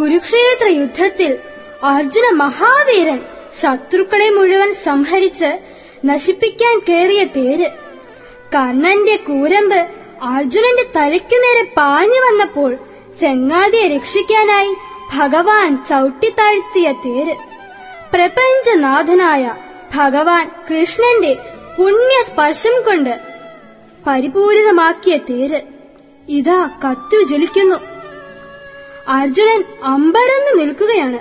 കുരുക്ഷേത്ര യുദ്ധത്തിൽ അർജുന മഹാവീരൻ ശത്രുക്കളെ മുഴുവൻ സംഹരിച്ച് നശിപ്പിക്കാൻ കേറിയ തേര് കർണന്റെ കൂരമ്പ് അർജുനന്റെ തലയ്ക്കു നേരെ പാഞ്ഞു വന്നപ്പോൾ ചെങ്ങാതിയെ രക്ഷിക്കാനായി ഭഗവാൻ ചവിട്ടിത്താഴ്ത്തിയ തേര് പ്രപഞ്ചനാഥനായ ഭഗവാൻ കൃഷ്ണന്റെ പുണ്യ സ്പർശം കൊണ്ട് പരിപൂരിതമാക്കിയ തേര് ഇതാ കത്തു ജ്വലിക്കുന്നു അർജുനൻ അമ്പരന്ന് നിൽക്കുകയാണ്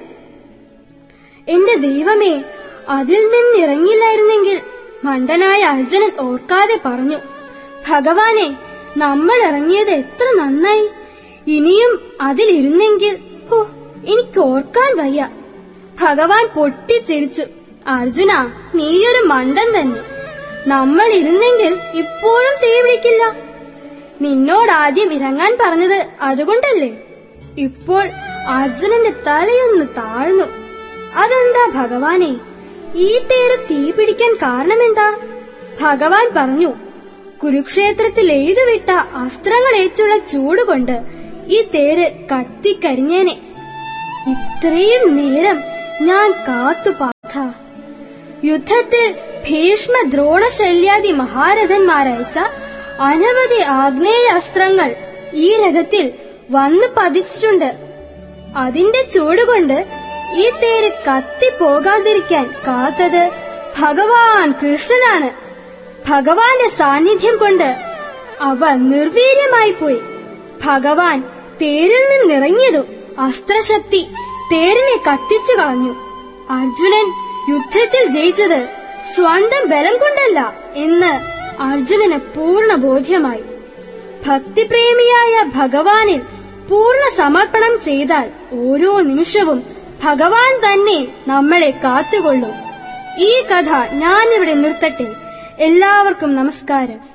എന്റെ ദൈവമേ അതിൽ നിന്നിറങ്ങില്ലായിരുന്നെങ്കിൽ മണ്ടനായ അർജുനൻ ഓർക്കാതെ പറഞ്ഞു ഭഗവാനെ നമ്മൾ ഇറങ്ങിയത് എത്ര നന്നായി ഇനിയും അതിലിരുന്നെങ്കിൽ ഹോ എനിക്ക് ഓർക്കാൻ വയ്യ ഭഗവാൻ പൊട്ടിച്ചിരിച്ചു അർജുന നീയൊരു മണ്ടൻ തന്നെ നമ്മൾ ഇരുന്നെങ്കിൽ ഇപ്പോഴും തീ പിടിക്കില്ല നിന്നോടാദ്യം ഇറങ്ങാൻ പറഞ്ഞത് അതുകൊണ്ടല്ലേ ഇപ്പോൾ അർജുനന്റെ തലയൊന്ന് താഴ്ന്നു അതെന്താ ഭഗവാനെ ഈ തേര് തീ പിടിക്കാൻ കാരണമെന്താ ഭഗവാൻ പറഞ്ഞു കുരുക്ഷേത്രത്തിൽ എഴുതുവിട്ട അസ്ത്രങ്ങളേറ്റുള്ള ചൂടുകൊണ്ട് ഈ തേര് കത്തിക്കരിഞ്ഞേനെ ഇത്രയും നേരം ഞാൻ കാത്തു പാർത്ഥ യുദ്ധത്തിൽ ഭീഷ്മ ദ്രോണശല്യാദി മഹാരഥന്മാരയച്ച അനവധി ആഗ്നേയ അസ്ത്രങ്ങൾ ഈ രഥത്തിൽ വന്നു പതിച്ചിട്ടുണ്ട് അതിന്റെ ചൂടുകൊണ്ട് ഈ തേര് കത്തിപ്പോകാതിരിക്കാൻ കാത്തത് ഭഗവാൻ കൃഷ്ണനാണ് ഭഗവാന്റെ സാന്നിധ്യം കൊണ്ട് അവ നിർവീര്യമായി പോയി ഭഗവാൻ തേരിൽ നിന്നിറങ്ങിയതും അസ്ത്രശക്തി തേരിനെ കത്തിച്ചു കളഞ്ഞു അർജുനൻ യുദ്ധത്തിൽ ജയിച്ചത് സ്വന്തം ബലം കൊണ്ടല്ല എന്ന് അർജുനന് പൂർണ്ണ ബോധ്യമായി ഭക്തിപ്രേമിയായ ഭഗവാനിൽ പൂർണ്ണ സമർപ്പണം ചെയ്താൽ ഓരോ നിമിഷവും ഭഗവാൻ തന്നെ നമ്മളെ കാത്തുകൊള്ളും ഈ കഥ ഞാനിവിടെ നിർത്തട്ടെ എല്ലാവർക്കും നമസ്കാരം